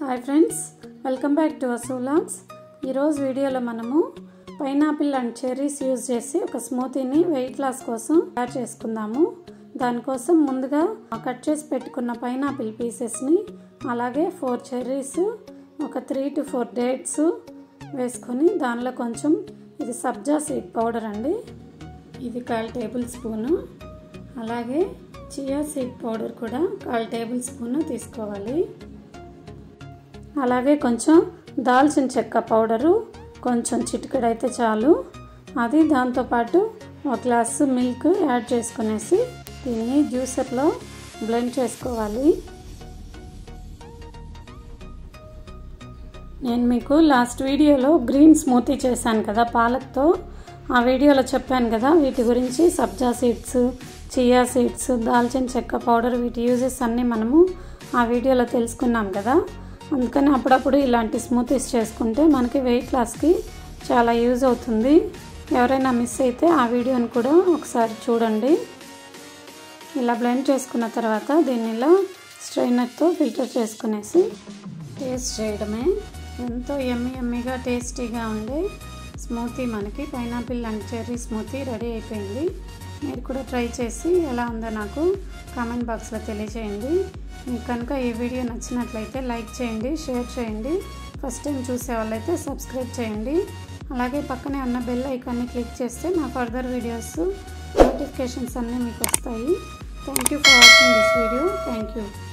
hi friends welcome back to అసూలాగ్స్ ఈరోజు వీడియోలో మనము పైనాపిల్ అండ్ చెర్రీస్ యూజ్ చేసి ఒక స్మూతీని వెయిట్ లాస్ కోసం తయారు చేసుకుందాము దానికోసం ముందుగా కట్ చేసి పెట్టుకున్న పైనాపిల్ పీసెస్ని అలాగే ఫోర్ చెర్రీస్ ఒక త్రీ టు ఫోర్ డేట్స్ వేసుకొని దానిలో కొంచెం ఇది సబ్జా సీడ్ పౌడర్ అండి ఇది కాల్ టేబుల్ స్పూను అలాగే చియా సీడ్ పౌడర్ కూడా కాల్ టేబుల్ స్పూన్ తీసుకోవాలి అలాగే కొంచెం దాల్చిన చెక్క పౌడరు కొంచెం చిటికెడైతే చాలు అది దాంతోపాటు ఒక గ్లాసు మిల్క్ యాడ్ చేసుకునేసి దీన్ని జ్యూసర్లో బ్లెండ్ చేసుకోవాలి నేను మీకు లాస్ట్ వీడియోలో గ్రీన్ స్మూతీ చేశాను కదా పాలక్తో ఆ వీడియోలో చెప్పాను కదా వీటి గురించి సబ్జా సీడ్స్ చియా సీడ్స్ దాల్చిన చెక్క పౌడర్ వీటి యూజెస్ అన్నీ మనము ఆ వీడియోలో తెలుసుకున్నాం కదా అందుకని అప్పుడప్పుడు ఇలాంటి స్మూతీస్ చేసుకుంటే మనకి వెయిట్ లాస్కి చాలా యూజ్ అవుతుంది ఎవరైనా మిస్ అయితే ఆ వీడియోని కూడా ఒకసారి చూడండి ఇలా బ్లెండ్ చేసుకున్న తర్వాత దీన్ని ఇలా స్ట్రైనర్తో ఫిల్టర్ చేసుకునేసి టేస్ట్ చేయడమే ఎంతో ఎమ్మి ఎమ్మిగా టేస్టీగా ఉండే స్మూతీ మనకి pineapple and cherry smoothie ready అయిపోయింది మీరు కూడా ట్రై చేసి ఎలా ఉందో నాకు కామెంట్ బాక్స్లో తెలియజేయండి మీకు కనుక ఈ వీడియో నచ్చినట్లయితే లైక్ చేయండి షేర్ చేయండి ఫస్ట్ టైం చూసే వాళ్ళైతే సబ్స్క్రైబ్ చేయండి అలాగే పక్కనే ఉన్న బెల్ ఐకాన్ని క్లిక్ చేస్తే నా ఫర్దర్ వీడియోస్ నోటిఫికేషన్స్ అన్నీ మీకు వస్తాయి thank you for watching this video thank you